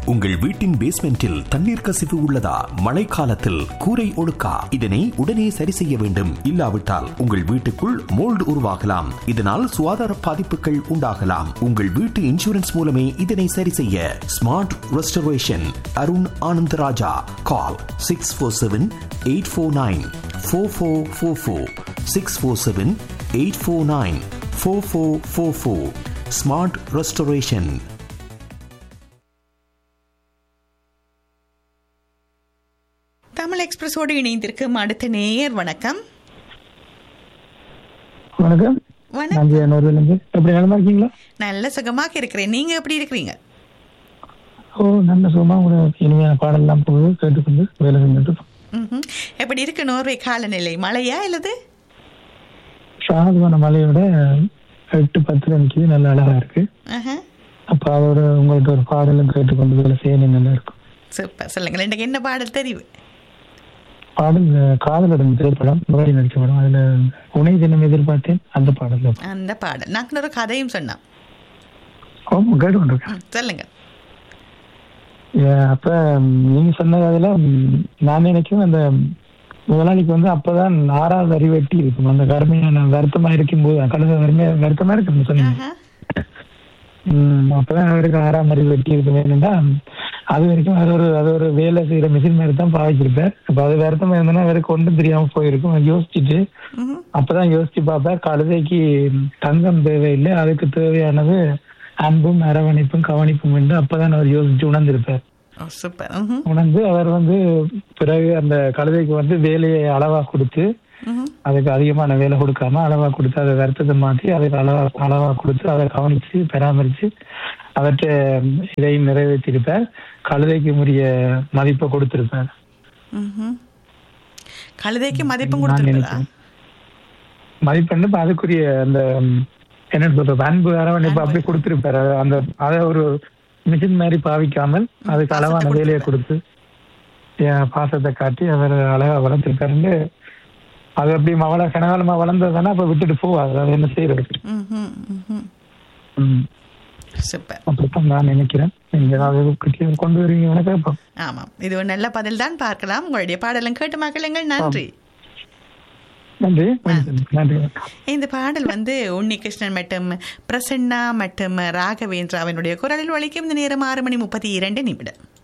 உங்கள் வீட்டின் பேஸ்மெண்டில் தண்ணீர் கசிவு உள்ளதா மழைக்காலத்தில் கூரை ஒழுக்கா இதனை உடனே சரி செய்ய வேண்டும் இல்லாவிட்டால் உங்கள் வீட்டுக்குள் மோல்டு உருவாகலாம் இதனால் சுகாதார பாதிப்புகள் உண்டாகலாம் உங்கள் வீட்டு இன்சூரன்ஸ் மூலமே இதனை சரி செய்ய smart restoration Arun Anantharaja call six four seven eight four nine four four four four six four seven eight four nine four four four four smart restoration Tamil எக்ஸ்பிரஸோடு இணைந்திருக்கும் அடுத்த நேயர் வணக்கம் வணக்கம் வணக்கம் நான் ஜெயனூர்லேருந்து எப்படி நலமா இருக்கீங்களா நல்ல சுகமாக இருக்கிறேன் நீங்க எப்படி இருக்கிறீங்க ஓ நல்ல சுகமா உங்களோட இனிமையான பாடலாம் போகுது கேட்டுக்கொண்டு வேலை செஞ்சுட்டு இருக்கோம். ம்ஹும். எப்படி இருக்கு நோர்வே காலநிலை மழையா இல்லது சாதமான மலையோட எட்டு பத்துல நிற்கிது நல்ல அழகா இருக்கு ஆஹா. அப்ப அதோட உங்கள்ட்ட ஒரு பாடலும் கேட்டுக்கொண்டு வேலை செய்ய நல்லா இருக்கும் சூப்பர் சொல்லுங்கள் எனக்கு என்ன பாடல் தெரிவு பாடல் அஹ், காதலோட திரைப்படம் முரளி நடிச்ச படம் அதுல உனை தினம் எதிர்பார்த்தேன் அந்த பாடல் அந்த பாடல் நான் ஒரு கதையும் சொன்னேன் ஆமா கேட்டுக்கொண்டிருக்கேன் ம், சொல்லுங்க ஏன், அப்ப ம், நீங்க சொன்ன அதுல ம், நான் நினைக்கும் அந்த முதலாளிக்கு வந்து அப்பதான் ஆறாவது அறிவெட்டி இருக்கும் அந்த கருமையான வருத்தமா இருக்கும் போது கழுத வறுமையா வருத்தமா இருக்கு சொன்னீங்க ஆஹா. ம், அப்பதான் அவருக்கு ஆறாம் அறிவு வெட்டி இருக்கும் என்னன்னா அது வரைக்கும் அது ஒரு அது ஒரு வேலை செய்யற மிஷின் மாதிரி தான் பாவிச்சிருப்பார் அப்ப அது வருத்தமா இருந்ததுன்னா அவருக்கு ஒன்றும் தெரியாம போயிருக்கும் அவர் யோசிச்சுட்டு ம்ஹும். அப்பதான் யோசிச்சு பார்ப்பார் கழுதைக்கு தங்கம் தேவையில்லை அதுக்கு தேவையானது அன்பும் அரவணைப்பும் கவனிப்பும் என்று அப்பதான் அவர் யோசிச்சு உணர்ந்திருப்பார் ஓ சூப்பர் ம்ஹும். உணர்ந்து அவர் வந்து பிறகு அந்த கழுதைக்கு வந்து வேலையை அளவா கொடுத்து ம்ஹும். அதுக்கு அதிகமான வேலை கொடுக்காம அளவா கொடுத்து அதை வருத்தத்தை மாற்றி அதுக்கு அளவா அளவா கொடுத்து அதை கவனிச்சு பராமரிச்சு அவற்றை இதையும் நிறைவேற்றியிருப்பார் கழுதைக்கு உரிய மதிப்பை கொடுத்திருப்பார் ம்ஹும். கழுதைக்கு மதிப்பும் நான் கொடுத்துருக்கா நினைக்கிறேன். மதிப்பெண்ணு இப்ப அதுக்குரிய அந்த ம், என்ன சொல்றது அன்பு அரவணைப்பு அப்படி கொடுத்திருப்பாரு அது அந்த அதை ஒரு மிஷின் மாதிரி பாவிக்காமல் அதுக்கு பாசத்தை அளவான வேலையை கொடுத்து என் பாசத்தை காட்டி அவர் அழகா வளர்த்திருக்காருன்னு அது அப்படி மவள கனகாலமா வளர்ந்ததுதானே அப்ப விட்டுட்டு போவாது அது என்ன செய்யறது ம்ஹும். ம்ஹும். ம், சூப்பர் அப்படித்தான் நான் நினைக்கிறேன் நீங்க ஏதாவது கிட்டிய கொண்டு வருவீங்க கேட்போம் ஆமாம் இது ஒரு நல்ல பதில் தான் பார்க்கலாம் உங்களுடைய பாடலும் கேட்டு மக்களுங்கள் நன்றி நன்றி நன்றி இந்த பாடல் வந்து உன்னிகிருஷ்ணன் மற்றும் பிரசன்னா மற்றும் ராகவேந்திராவினுடைய குரலில் ஒழிக்கும் இந்த நேரம் ஆறு மணி முப்பத்தி இரண்டு நிமிடம்